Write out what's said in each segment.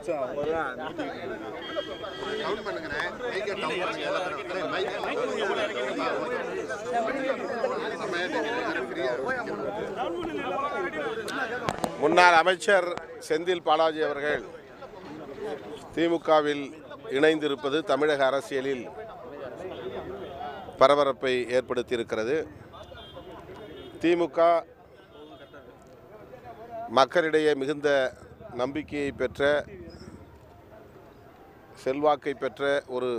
கொஞ்சம் கவுண்ட் பண்ணுங்கண்ணே மைக்கை டவுன் பண்ணுங்க எல்லாரும் மைக் முன்னாள் அமைச்சர் செந்தில் பாலாஜி அவர்கள் திமுகவில் இணைந்திருப்பது தமிழக அரசியலில் பரபரப்பை ஏற்படுத்தியிருக்கிறது திமுக மக்களிடையே மிகுந்த நம்பிக்கையை பெற்ற செல்வாக்கை பெற்ற ஒரு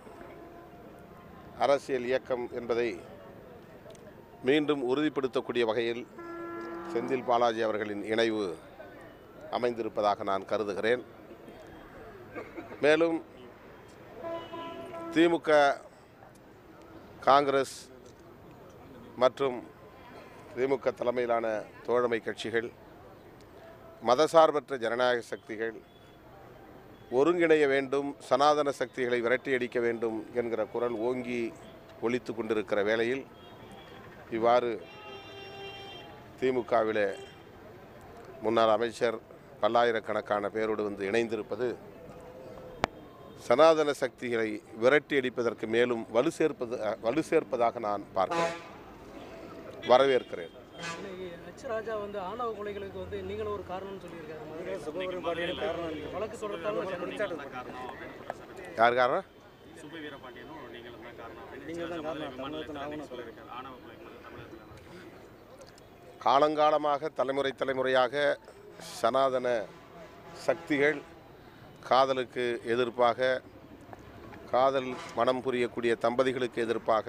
அரசியல் இயக்கம் என்பதை மீண்டும் உறுதிப்படுத்தக்கூடிய வகையில் செந்தில் பாலாஜி அவர்களின் இணைவு அமைந்திருப்பதாக நான் கருதுகிறேன் மேலும் திமுக காங்கிரஸ் மற்றும் திமுக தலைமையிலான தோழமை கட்சிகள் மதசார்பற்ற ஜனநாயக சக்திகள் ஒருங்கிணைய வேண்டும் சனாதன சக்திகளை விரட்டியடிக்க வேண்டும் என்கிற குரல் ஓங்கி ஒலித்து கொண்டிருக்கிற வேளையில் இவ்வாறு திமுகவிலே முன்னாள் அமைச்சர் பல்லாயிரக்கணக்கான பேரோடு வந்து இணைந்திருப்பது சனாதன சக்திகளை விரட்டி அடிப்பதற்கு மேலும் வலு சேர்ப்பது வலு சேர்ப்பதாக நான் பார்க்கிறேன் வரவேற்கிறேன் இன்னைக்கு எச் ராஜா வந்து ஆணவ கொலைகளுக்கு வந்து நீங்களும் ஒரு காரணம்னு சொல்லியிருக்காரு மதுரை வழக்கு தொடர்பாக யார் காரணம் சுப வீரபாண்டியனும் நீங்களும் தான் காரணம் நீங்கள் தான் காரணம் தமிழகத்தின் ஆவண கொலைகள் ஆணவ கொலைகள் தமிழகத்தில் காலங்காலமாக தலைமுறை தலைமுறையாக சனாதன சக்திகள் காதலுக்கு எதிர்ப்பாக காதல் மனம் புரியக்கூடிய தம்பதிகளுக்கு எதிர்ப்பாக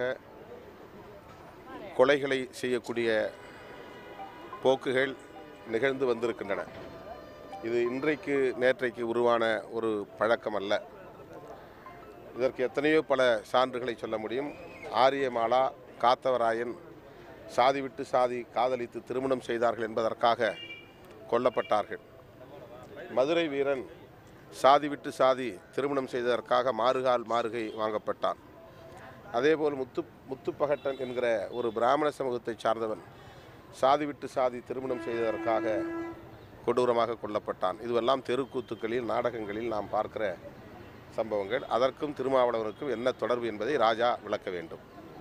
கொலைகளை செய்யக்கூடிய போக்குகள் நிகழ்ந்து வந்திருக்கின்றன இது இன்றைக்கு நேற்றைக்கு உருவான ஒரு பழக்கம் அல்ல இதற்கு எத்தனையோ பல சான்றுகளை சொல்ல முடியும் ஆரியமாலா காத்தவராயன் சாதி விட்டு சாதி காதலித்து திருமணம் செய்தார்கள் என்பதற்காக கொல்லப்பட்டார்கள் மதுரை வீரன் சாதி விட்டு சாதி திருமணம் செய்ததற்காக மாறுகால் மாறுகை வாங்கப்பட்டான் அதேபோல் முத்து முத்துப்பகட்டன் என்கிற ஒரு பிராமண சமூகத்தைச் சார்ந்தவன் சாதி விட்டு சாதி திருமணம் செய்ததற்காக கொடூரமாக கொல்லப்பட்டான் இதுவெல்லாம் தெருக்கூத்துக்களில் நாடகங்களில் நாம் பார்க்கிற சம்பவங்கள் அதற்கும் திருமாவளவனுக்கும் என்ன தொடர்பு என்பதை ராஜா விளக்க வேண்டும்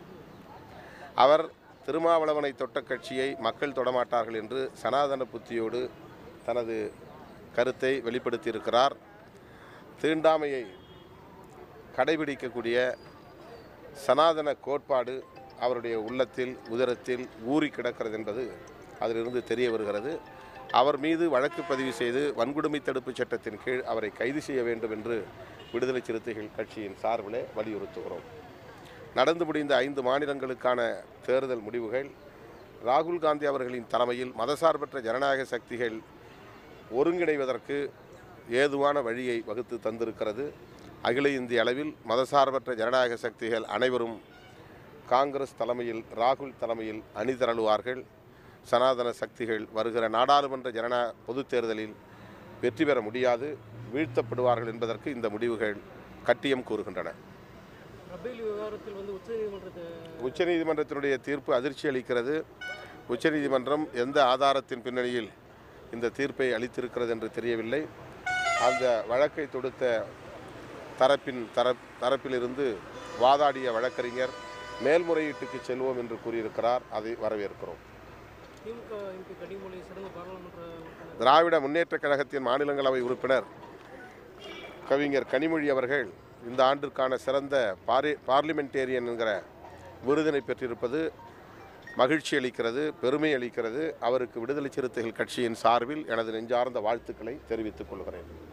அவர் திருமாவளவனை தொட்ட கட்சியை மக்கள் தொடமாட்டார்கள் என்று சனாதன புத்தியோடு தனது கருத்தை வெளிப்படுத்தியிருக்கிறார் தீண்டாமையை கடைபிடிக்கக்கூடிய சனாதன கோட்பாடு அவருடைய உள்ளத்தில் உதரத்தில் ஊறி கிடக்கிறது என்பது அதிலிருந்து தெரிய வருகிறது அவர் மீது வழக்கு பதிவு செய்து வன்கொடுமை தடுப்பு சட்டத்தின் கீழ் அவரை கைது செய்ய வேண்டும் என்று விடுதலை சிறுத்தைகள் கட்சியின் சார்பிலே வலியுறுத்துகிறோம் நடந்து முடிந்த ஐந்து மாநிலங்களுக்கான தேர்தல் முடிவுகள் ராகுல் காந்தி அவர்களின் தலைமையில் மதசார்பற்ற ஜனநாயக சக்திகள் ஒருங்கிணைவதற்கு ஏதுவான வழியை வகுத்து தந்திருக்கிறது அகில இந்திய அளவில் மதசார்பற்ற ஜனநாயக சக்திகள் அனைவரும் காங்கிரஸ் தலைமையில் ராகுல் தலைமையில் அணிதிரளுவார்கள் சனாதன சக்திகள் வருகிற நாடாளுமன்ற ஜனநா பொதுத் தேர்தலில் வெற்றி பெற முடியாது வீழ்த்தப்படுவார்கள் என்பதற்கு இந்த முடிவுகள் கட்டியம் கூறுகின்றன ரபேல் விவகாரத்தில் வந்து உச்சநீதிமன்றத்தை உச்சநீதிமன்றத்தினுடைய தீர்ப்பு அதிர்ச்சி அளிக்கிறது உச்சநீதிமன்றம் எந்த ஆதாரத்தின் பின்னணியில் இந்த தீர்ப்பை அளித்திருக்கிறது என்று தெரியவில்லை அந்த வழக்கை தொடுத்த தரப்பின் தரப் தரப்பிலிருந்து வாதாடிய வழக்கறிஞர் மேல்முறையீட்டுக்கு செல்வோம் என்று கூறியிருக்கிறார் அதை வரவேற்கிறோம் திமுக எம்பி கனிமொழி சிறந்த பாராளுமன்ற உறுப்பினர் திராவிட முன்னேற்றக் கழகத்தின் மாநிலங்களவை உறுப்பினர் கவிஞர் கனிமொழி அவர்கள் இந்த ஆண்டிற்கான சிறந்த பாரி பார்லிமெண்டேரியன் என்கிற விருதினை பெற்றிருப்பது மகிழ்ச்சி அளிக்கிறது பெருமை அளிக்கிறது அவருக்கு விடுதலை சிறுத்தைகள் கட்சியின் சார்பில் எனது நெஞ்சார்ந்த வாழ்த்துக்களை தெரிவித்துக் கொள்கிறேன்